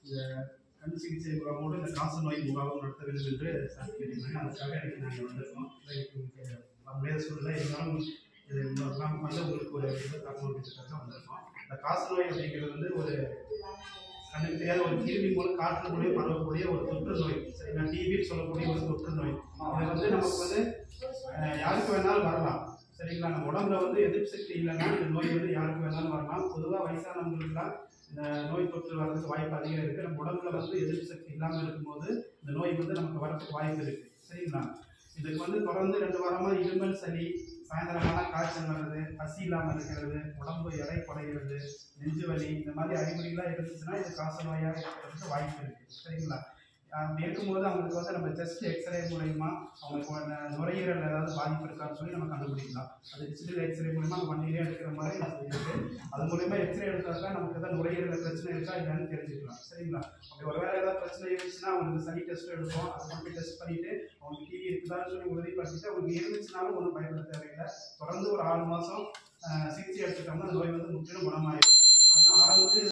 இந்த கண் சிகிச்சை முகாமோடு இந்த காசு நோய் முகாமும் நடத்த வேண்டும் என்று சார் கேட்டிருந்தாங்க அதுக்காக இன்னைக்கு நாங்கள் வந்திருக்கோம் இன்னைக்கு உங்களுக்கு நம்மளே சூழ்நிலை இருந்தாலும் இது முகாம் வந்து உங்களுக்கு ஒரு இது தகவல் கொடுக்கறதுக்காக வந்திருக்கோம் இந்த காசு நோய் அப்படிங்கிறது வந்து ஒரு கண்ணுக்கு தெரியாத ஒரு கிருமி மூலம் காற்று மூலியம் பரவக்கூடிய ஒரு தொற்று நோய் சரிங்களா டிபின்னு சொல்லக்கூடிய ஒரு தொற்று நோய் இது வந்து நமக்கு வந்து அஹ், யாருக்கு வேணாலும் வரலாம் சரிங்களா நம்ம உடம்புல வந்து எதிர்ப்பு சக்தி இல்லைன்னா இந்த நோய் வந்து யாருக்கு வேணாலும் வரலாம் பொதுவாக வயசானவங்களுக்குலாம் இந்த நோய் தொற்று வர்றதுக்கு வாய்ப்பு அதிகம் இருக்குது நம்ம உடம்புல வந்து எதிர்ப்பு சக்தி இல்லாமல் இருக்கும்போது இந்த நோய் வந்து நமக்கு வரதுக்கு வாய்ப்பு இருக்குது சரிங்களா இதுக்கு வந்து தொடர்ந்து ரெண்டு வாரமாக இருமல் சளி சாயந்தரமான காய்ச்சல் வர்றது பசி இல்லாமல் இருக்கிறது உடம்பு எடை குறைகிறது நெஞ்சு வலி இந்த மாதிரி அறிகுறிகளாக இருந்துச்சுன்னா இது காச நோயாக இருக்கிறதுக்கு வாய்ப்பு இருக்குது சரிங்களா அப்படி இருக்கும்போது அவங்களுக்கு வந்து நம்ம செஸ்ட் எக்ஸ்ரே மூலயமா அவங்களுக்கு ஒரு நுரையீரல் ஏதாவது பாதிப்பு இருக்கான்னு சொல்லி நம்ம கண்டுபிடிக்கலாம் அது டிஜிட்டல் எக்ஸ்ரே மூலமா நம்ம வண்டியிலே எடுக்கிற மாதிரி அது இருக்கு அது மூலயமா எக்ஸ்ரே எடுத்தாக்கா நமக்கு ஏதாவது நுரையீரல் பிரச்சனை இருக்கா இல்லைன்னு தெரிஞ்சுக்கலாம் சரிங்களா அப்படி ஒருவேளை ஏதாவது பிரச்சனை இருந்துச்சுன்னா அவங்களுக்கு சளி டெஸ்ட் எடுப்போம் அதை கொண்டு டெஸ்ட் பண்ணிட்டு அவங்களுக்கு டிவி இருக்குதான்னு சொல்லி உறுதிப்படுத்திட்டு அவங்களுக்கு இருந்துச்சுனாலும் ஒன்றும் பயப்பட தேவையில்லை தொடர்ந்து ஒரு ஆறு மாதம் சிகிச்சை எடுத்துட்டோம்னா அந்த நோய் வந்து முற்றிலும் குணமாயிருக்கும் அது ஆரம்பத்தில்